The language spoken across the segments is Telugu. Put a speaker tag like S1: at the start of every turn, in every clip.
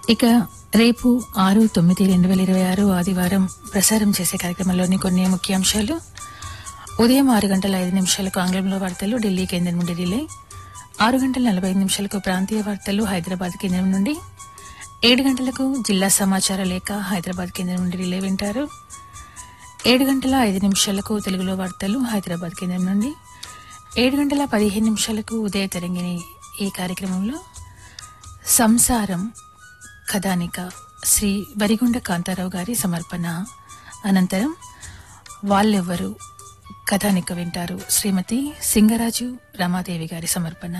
S1: ఇక రేపు ఆరు తొమ్మిది రెండు వేల ఇరవై ఆరు ఆదివారం ప్రసారం చేసే కార్యక్రమంలోని కొన్ని ముఖ్యాంశాలు ఉదయం ఆరు గంటల ఐదు నిమిషాలకు ఆంగ్లంలో వార్తలు ఢిల్లీ కేంద్రం నుండి రిలే ఆరు గంటల నలభై ఐదు నిమిషాలకు ప్రాంతీయ వార్తలు హైదరాబాద్ కేంద్రం నుండి ఏడు గంటలకు జిల్లా సమాచార లేఖ హైదరాబాద్ కేంద్రం నుండి రిలే వింటారు ఏడు గంటల ఐదు నిమిషాలకు తెలుగులో వార్తలు హైదరాబాద్ కేంద్రం నుండి ఏడు గంటల పదిహేను నిమిషాలకు ఉదయ తరంగిణి ఈ కార్యక్రమంలో సంసారం కథానిక శ్రీ వరిగుండ కాంతారావు గారి సమర్పణ అనంతరం వాళ్ళెవ్వరు కథానిక వింటారు శ్రీమతి సింగరాజు రమాదేవి గారి సమర్పణ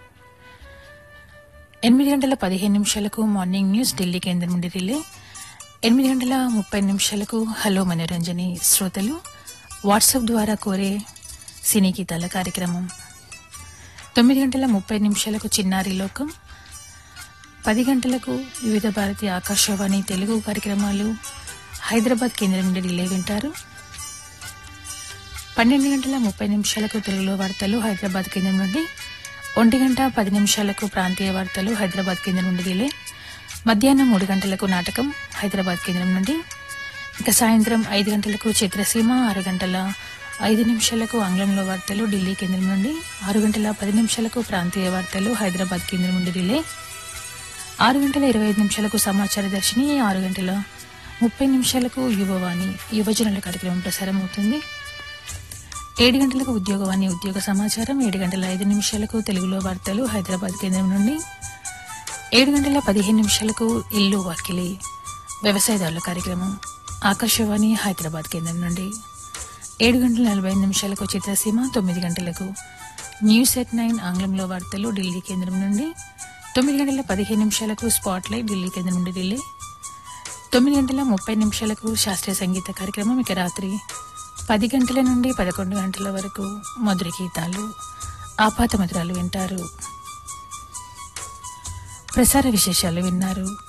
S1: ఎనిమిది గంటల పదిహేను నిమిషాలకు మార్నింగ్ న్యూస్ ఢిల్లీ కేంద్రం నుండి రిలే ఎనిమిది గంటల ముప్పై నిమిషాలకు హలో మనోరంజని శ్రోతలు వాట్సాప్ ద్వారా కోరే సినీ గీతాల కార్యక్రమం తొమ్మిది గంటల ముప్పై నిమిషాలకు చిన్నారి లోకం పది గంటలకు వివిధ భారతి ఆకాశవాణి తెలుగు కార్యక్రమాలు హైదరాబాద్ కేంద్రం నుండి రిలే వింటారు పన్నెండు గంటల ముప్పై నిమిషాలకు తెలుగులో వార్తలు హైదరాబాద్ కేంద్రం నుండి ఒంటి గంట పది నిమిషాలకు ప్రాంతీయ వార్తలు హైదరాబాద్ కేంద్రం నుండి రిలే మధ్యాహ్నం మూడు గంటలకు నాటకం హైదరాబాద్ కేంద్రం నుండి ఇక సాయంత్రం ఐదు గంటలకు చిత్రసీమ ఆరు గంటల ఐదు నిమిషాలకు ఆంగ్లంలో వార్తలు ఢిల్లీ కేంద్రం నుండి ఆరు గంటల పది నిమిషాలకు ప్రాంతీయ వార్తలు హైదరాబాద్ కేంద్రం నుండి రిలే ఆరు గంటల ఇరవై ఐదు నిమిషాలకు సమాచార దర్శిని ఆరు గంటల ముప్పై నిమిషాలకు యువవాణి యువజనుల కార్యక్రమం ప్రసారం అవుతుంది ఏడు గంటలకు ఉద్యోగవాణి ఉద్యోగ సమాచారం ఏడు గంటల ఐదు నిమిషాలకు తెలుగులో వార్తలు హైదరాబాద్ కేంద్రం నుండి ఏడు గంటల పదిహేను నిమిషాలకు ఇల్లు వాకిలి వ్యవసాయదారుల కార్యక్రమం ఆకాశవాణి హైదరాబాద్ కేంద్రం నుండి ఏడు గంటల నలభై ఐదు నిమిషాలకు చిత్రసీమ తొమ్మిది గంటలకు న్యూస్ ఎట్ నైన్ ఆంగ్లంలో వార్తలు ఢిల్లీ కేంద్రం నుండి తొమ్మిది గంటల పదిహేను నిమిషాలకు స్పాట్ లైట్ ఢిల్లీ కేంద్రం నుండి ఢిల్లీ తొమ్మిది గంటల ముప్పై నిమిషాలకు శాస్త్రీయ సంగీత కార్యక్రమం ఇక రాత్రి పది గంటల నుండి పదకొండు గంటల వరకు మధుర గీతాలు ఆపాత మధురాలు వింటారు ప్రసార విశేషాలు విన్నారు